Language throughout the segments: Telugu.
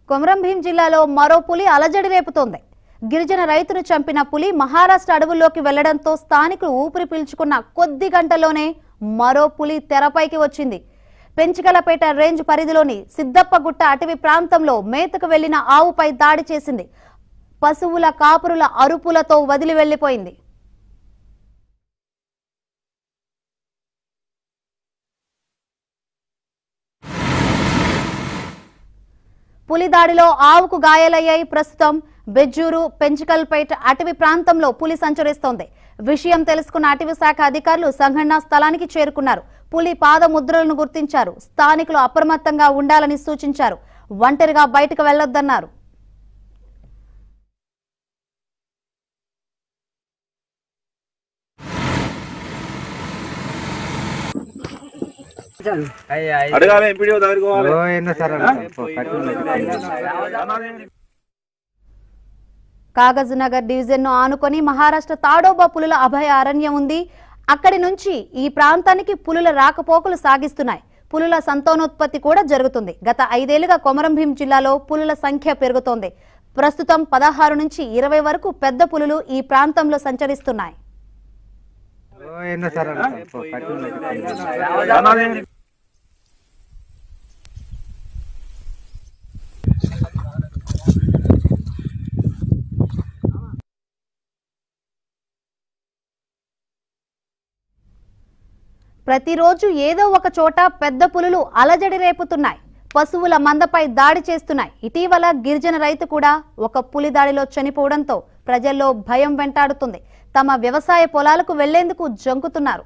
కొమరం భీం జిల్లాలో మరో పులి అలజడి రేపుతోంది గిరిజన రైతును చంపిన పులి మహారాష్ట్ర అడవుల్లోకి వెళ్లడంతో స్థానికులు ఊపిరి పీల్చుకున్న కొద్ది గంటల్లోనే మరో పులి తెరపైకి వచ్చింది పెంచికలపేట రేంజ్ పరిధిలోని సిద్దప్పగుట్ట అటవీ ప్రాంతంలో మేతకు వెళ్లిన ఆవుపై దాడి చేసింది పశువుల కాపురుల అరుపులతో వదిలి వెళ్లిపోయింది పులి దాడిలో ఆవుకు గాయాలయ్యాయి ప్రస్తుతం బెజ్జూరు పెంచికల్పేట అటవీ ప్రాంతంలో పులి సంచరిస్తోంది విషయం తెలుసుకున్న అటవీ శాఖ అధికారులు సంఘటనా స్థలానికి చేరుకున్నారు పులి పాదముద్రలను గుర్తించారు స్థానికులు అప్రమత్తంగా ఉండాలని సూచించారు ఒంటరిగా బయటకు వెళ్లొద్దన్నారు అడగాలి ఎంపీడీఓ దగ్గరికి పోవాలి ఓ ఏందో సార్ కాగజ్ నగర్ డివిజన్ ను ఆనుకొని మహారాష్ట్ర తాడోబా పులుల అభయ అరణ్యం ఉంది అక్కడి నుంచి ఈ ప్రాంతానికి పులుల రాకపోకలు సాగిస్తున్నాయి పులుల సంతానోత్పత్తి కూడా జరుగుతుంది గత ఐదేళ్లుగా కొమరం భీం జిల్లాలో పులుల సంఖ్య పెరుగుతోంది ప్రస్తుతం పదహారు నుంచి ఇరవై వరకు పెద్ద పులులు ఈ ప్రాంతంలో సంచరిస్తున్నాయి ఓ ఏందో సార్ ప్రతిరోజు ఏదో ఒక చోట పెద్ద పులులు అలజడి రేపుతున్నాయి పశువుల మందపై దాడి చేస్తున్నాయి ఇటీవల గిరిజన రైతు కూడా ఒక పులి దాడిలో చనిపోవడంతో ప్రజల్లో భయం వెంటాడుతుంది తమ వ్యవసాయ పొలాలకు వెళ్లేందుకు జంకుతున్నారు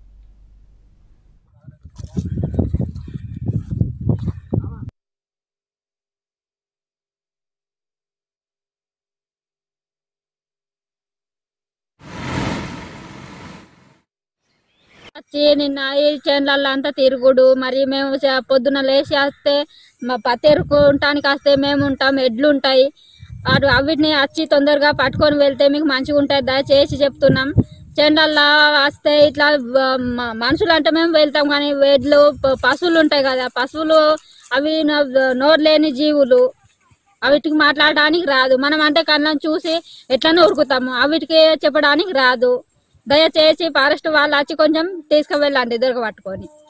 వచ్చి నిన్న ఈ చేన్లల్లో అంతా తిరుగుడు మరి మేము చ- పొద్దున లేచి వస్తే మా పత్తి ఎరుకుంటానికి వస్తే మేము ఉంటాం ఎడ్లు ఉంటాయి అటు అవిటిని వచ్చి తొందరగా పట్టుకొని వెళ్తే మీకు మంచిగా ఉంటుంది దయచేసి చెప్తున్నాం చేన్లల్లో వస్తే ఇట్లా వ- మ- మనుషులు అంటే మేము వెళ్తాం కానీ ఎడ్లు ప- పశువులు ఉంటాయి కదా పశువులు అవి నో- నోరు లేని జీవులు అవిటికి మాట్లాడడానికి రాదు మనం అంటే కళ్ళని చూసి ఎట్లనో ఉరుకుతాము అవిటికి చెప్పడానికి రాదు దయచేసి ఫారెస్ట్ వాళ్ళు వచ్చి కొంచెం తీసుకువెళ్ళండి దొరకబట్టుకొని